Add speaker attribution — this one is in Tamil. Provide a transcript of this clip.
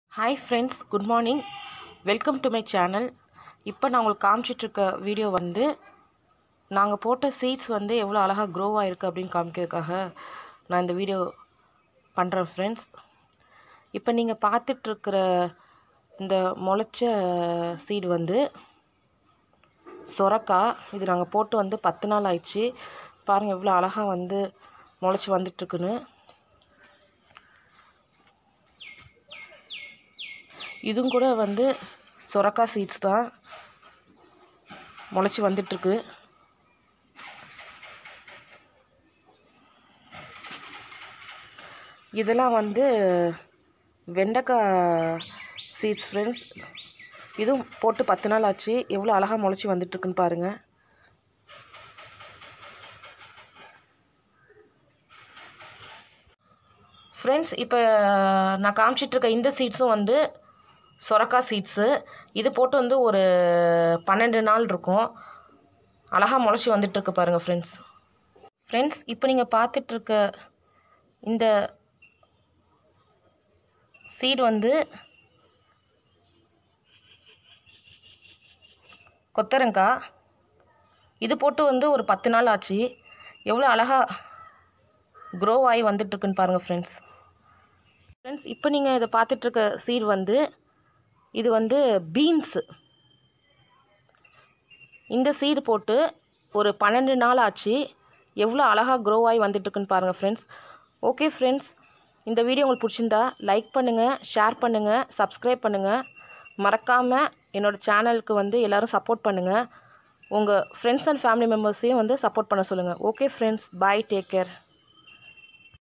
Speaker 1: hi friends good morning welcome to my channel இப்போ நான் உங்களுக்கு காமிச்சிட்ருக்க வீடியோ வந்து நாங்கள் போட்ட சீட்ஸ் வந்து எவ்வளோ அழகாக க்ரோ ஆகிருக்கு அப்படின்னு காமிக்கிறதுக்காக நான் இந்த வீடியோ பண்ணுறேன் ஃப்ரெண்ட்ஸ் இப்போ நீங்கள் பார்த்துட்ருக்கிற இந்த முளைச்ச சீடு வந்து சொரக்காய் இது நாங்கள் போட்டு வந்து பத்து நாள் ஆயிடுச்சு பாருங்கள் எவ்வளோ அழகாக வந்து முளைச்சி வந்துட்டுருக்குன்னு இதுவும் கூட வந்து சொரக்கா சீட்ஸ் தான் முளைச்சி வந்துட்டுருக்கு இதெல்லாம் வந்து வெண்டைக்காய் சீட்ஸ் ஃப்ரெண்ட்ஸ் இதுவும் போட்டு பத்து நாள் ஆச்சு எவ்வளோ அழகாக முளைச்சி வந்துட்டுருக்குன்னு பாருங்கள் ஃப்ரெண்ட்ஸ் இப்போ நான் காமிச்சிட்ருக்க இந்த சீட்ஸும் வந்து சொரக்காய் சீட்ஸு இது போட்டு வந்து ஒரு பன்னெண்டு நாள் இருக்கும் அழகாக முளைச்சி வந்துட்டுருக்கு பாருங்கள் ஃப்ரெண்ட்ஸ் ஃப்ரெண்ட்ஸ் இப்போ நீங்கள் பார்த்துட்ருக்க இந்த சீடு வந்து கொத்தரங்காய் இது போட்டு வந்து ஒரு பத்து நாள் ஆச்சு எவ்வளோ அழகாக க்ரோ ஆகி வந்துட்டுருக்குன்னு பாருங்கள் ஃப்ரெண்ட்ஸ் ஃப்ரெண்ட்ஸ் இப்போ நீங்கள் இதை பார்த்துட்ருக்க சீட் வந்து இது வந்து பீன்ஸு இந்த சீடு போட்டு ஒரு பன்னெண்டு நாள் ஆச்சு எவ்வளோ அழகாக க்ரோ ஆகி வந்துட்டுருக்குன்னு பாருங்கள் ஃப்ரெண்ட்ஸ் ஓகே ஃப்ரெண்ட்ஸ் இந்த வீடியோ உங்களுக்கு பிடிச்சிருந்தா லைக் பண்ணுங்கள் ஷேர் பண்ணுங்கள் சப்ஸ்கிரைப் பண்ணுங்கள் மறக்காமல் என்னோடய சேனலுக்கு வந்து எல்லோரும் சப்போர்ட் பண்ணுங்கள் உங்கள் ஃப்ரெண்ட்ஸ் அண்ட் ஃபேமிலி மெம்பர்ஸையும் வந்து சப்போர்ட் பண்ண சொல்லுங்கள் okay friends bye take care